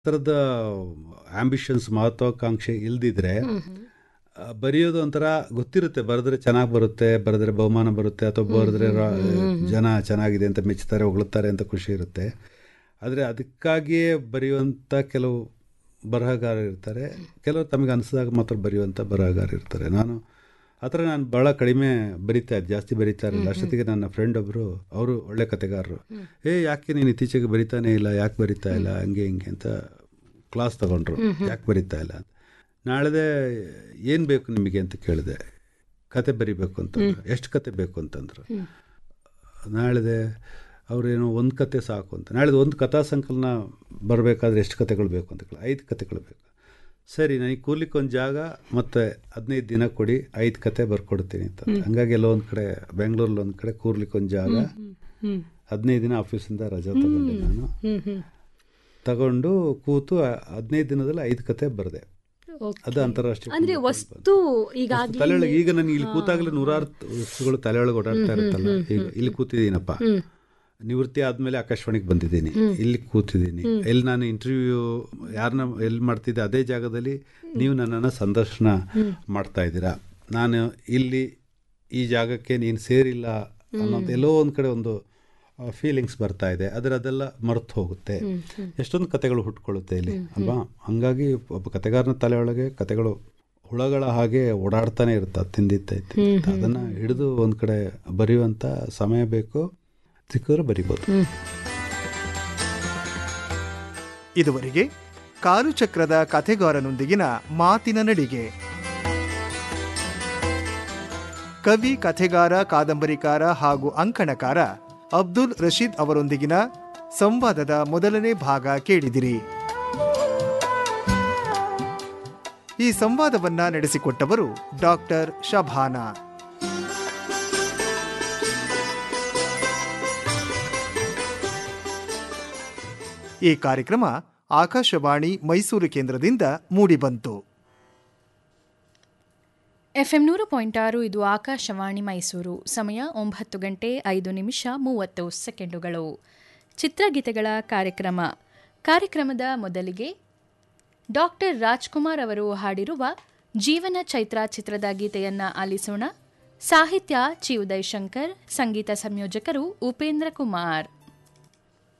ಥರದ ಆಂಬಿಷನ್ಸ್ ಮಹತ್ವಾಕಾಂಕ್ಷೆ ಇಲ್ದಿದ್ರೆ ಆ, ಬರೆಯೋದು ಒಂಥರ ಗೊತ್ತಿರುತ್ತೆ ಬರೆದ್ರೆ ಚೆನ್ನಾಗಿ ಬರುತ್ತೆ ಬರೆದ್ರೆ ಬಹುಮಾನ ಬರುತ್ತೆ ಅಥವಾ ಬರೆದ್ರೆ ರಾ- ಜನ ಚೆನ್ನಾಗಿದೆ ಅಂತ ಮೆಚ್ಚುತ್ತಾರೆ ಹೊಗಳುತ್ತಾರೆ ಅಂತ ಖುಷಿ ಇರುತ್ತೆ ಆದರೆ ಅದಕ್ಕಾಗಿಯೇ ಬರೆಯುವಂಥ ಕೆಲವು ಬರಹಗಾರರು ಇರ್ತಾರೆ ಕೆಲವರು ತಮಗೆ ಅನಿಸಿದಾಗ ಮಾತ್ರ ಬರೆಯುವಂಥ ಬರಹಗಾರರು ಇರ್ತಾರೆ ನಾನು ಆ ಥರ ನಾನು ಭಾಳ ಕಡಿಮೆ ಬರಿತಾ ಇದ್ದೆ ಜಾಸ್ತಿ ಬರಿತಾ ಇರಲಿಲ್ಲ ಅಷ್ಟೊತ್ತಿಗೆ ನನ್ನ ಫ್ರೆಂಡ್ ಒಬ್ಬರು ಅವರು ಒಳ್ಳೆ ಕತೆಗಾರರು ಏ ಯಾಕೆ ನೀನು ಇತ್ತೀಚೆಗೆ ಬರಿತಾನೇ ಇಲ್ಲ ಯಾಕೆ ಬರಿತಾ ಇಲ್ಲ ಹಂಗೆ ಹಿಂಗೆ ಅಂತ ಕ್ಲಾಸ್ ತಗೊಂಡ್ರು ಯಾಕೆ ಬರಿತಾ ಇಲ್ಲ ಅಂತ ನಾಳೆದೇ ಏನು ಬೇಕು ನಿಮಗೆ ಅಂತ ಕೇಳಿದೆ ಕತೆ ಬರಿಬೇಕು ಅಂತಂದ್ರು ಎಷ್ಟು ಕತೆ ಬೇಕು ಅಂತಂದ್ರು ನಾಳೆದೆ ಅವರೇನು ಒಂದು ಕತೆ ಸಾಕು ಅಂತ ನಾಳೆದು ಒಂದು ಕಥಾ ಸಂಕಲನ ಬರಬೇಕಾದ್ರೆ ಎಷ್ಟು ಕತೆಗಳು ಬೇಕು ಅಂತ ಕೇಳಿ ಐದು ಕತೆಗಳು ಬೇಕು ಸರಿ ನನಗೆ ಕೂರ್ಲಿಕ್ಕೆ ಒಂದು ಜಾಗ ಮತ್ತು ಹದಿನೈದು ದಿನ ಕೊಡಿ ಐದು ಕತೆ ಬರ್ಕೊಡ್ತೀನಿ ಅಂತ ಹಂಗಾಗಿ ಎಲ್ಲೋ ಒಂದು ಕಡೆ ಬೆಂಗಳೂರಲ್ಲಿ ಒಂದು ಕಡೆ ಕೂರ್ಲಿಕ್ಕೆ ಒಂದು ಜಾಗ ಹದಿನೈದು ದಿನ ಆಫೀಸಿಂದ ರಜಾ ತಗೊಂಡೆ ನಾನು ತಗೊಂಡು ಕೂತು ಹದಿನೈದು ದಿನದಲ್ಲಿ ಐದು ಕತೆ ಬರೆದೆ ಅದು ಅಂತಾರಾಷ್ಟ್ರೀಯ ಅಂದ್ರೆ ಕುಂದಾಪುರ ವಸ್ತು ಈಗಾಗಲೇ ತಲೆಯೊಳಗೆ ಈಗ ನನಗೆ ಇಲ್ಲಿ ಕೂತಾಗಲೇ ನೂರಾರು ವಸ್ತುಗಳು ತಲೆಯೊಳಗೆ ಓಡಾಡ್ತಾ ಇರುತ್ತಲ್ಲ ಈಗ ಇಲ್ಲಿ ಕೂತಿದ್ದೀನಪ್ಪ ನಿವೃತ್ತಿ ಆದಮೇಲೆ ಆಕಾಶವಾಣಿಗೆ ಬಂದಿದ್ದೀನಿ ಇಲ್ಲಿ ಕೂತಿದ್ದೀನಿ ಎಲ್ಲಿ ನಾನು ಇಂಟರ್ವ್ಯೂ ಯಾರನ್ನ ಎಲ್ಲಿ ಮಾಡ್ತಿದ್ದೆ ಅದೇ ಜಾಗದಲ್ಲಿ ನೀವು ನನ್ನನ್ನು ಸಂದರ್ಶನ ಮಾಡ್ತಾ ಇದ್ದೀರಾ ನಾನು ಇಲ್ಲಿ ಈ ಜಾಗಕ್ಕೆ ನೀನು ಸೇರಿಲ್ಲ ಅನ್ನೋದು ಎಲ್ಲೋ ಒಂದು ಕಡೆ ಒಂದು ಫೀಲಿಂಗ್ಸ್ ಬರ್ತಾ ಇದೆ ಆದರೆ ಅದೆಲ್ಲ ಮರೆತು ಹೋಗುತ್ತೆ ಎಷ್ಟೊಂದು ಕತೆಗಳು ಹುಟ್ಕೊಳ್ಳುತ್ತೆ ಇಲ್ಲಿ ಅಲ್ವಾ ಹಂಗಾಗಿ ಒಬ್ಬ ಕತೆಗಾರನ ತಲೆಯೊಳಗೆ ಕತೆಗಳು ಹುಳಗಳ ಹಾಗೆ ಓಡಾಡ್ತಾನೆ ಇರುತ್ತೆ ತಿಂದಿತ್ತೈತೆ ಅದನ್ನು ಹಿಡಿದು ಒಂದು ಕಡೆ ಬರೆಯುವಂಥ ಸಮಯ ಬೇಕು ಸಿಕ್ಕಿದ್ರೆ ಬರಿಬೋದು ಇದುವರೆಗೆ ಕಾಲುಚಕ್ರದ ಕಥೆಗಾರನೊಂದಿಗಿನ ಮಾತಿನ ನಡಿಗೆ ಕವಿ ಕಥೆಗಾರ ಕಾದಂಬರಿಕಾರ ಹಾಗೂ ಅಂಕಣಕಾರ ಅಬ್ದುಲ್ ರಶೀದ್ ಅವರೊಂದಿಗಿನ ಸಂವಾದದ ಮೊದಲನೇ ಭಾಗ ಕೇಳಿದಿರಿ ಈ ಸಂವಾದವನ್ನ ನಡೆಸಿಕೊಟ್ಟವರು ಡಾಕ್ಟರ್ ಶಭಾನಾ ಈ ಕಾರ್ಯಕ್ರಮ ಆಕಾಶವಾಣಿ ಮೈಸೂರು ಕೇಂದ್ರದಿಂದ ಮೂಡಿಬಂತು ಎಫ್ಎಂ ನೂರು ಪಾಯಿಂಟ್ ಆರು ಇದು ಆಕಾಶವಾಣಿ ಮೈಸೂರು ಸಮಯ ಒಂಬತ್ತು ಗಂಟೆ ಐದು ನಿಮಿಷ ಮೂವತ್ತು ಸೆಕೆಂಡುಗಳು ಚಿತ್ರಗೀತೆಗಳ ಕಾರ್ಯಕ್ರಮ ಕಾರ್ಯಕ್ರಮದ ಮೊದಲಿಗೆ ಡಾಕ್ಟರ್ ರಾಜ್ಕುಮಾರ್ ಅವರು ಹಾಡಿರುವ ಜೀವನ ಚೈತ್ರ ಚಿತ್ರದ ಗೀತೆಯನ್ನ ಆಲಿಸೋಣ ಸಾಹಿತ್ಯ ಚಿ ಉದಯ್ ಶಂಕರ್ ಸಂಗೀತ ಸಂಯೋಜಕರು ಉಪೇಂದ್ರ ಕುಮಾರ್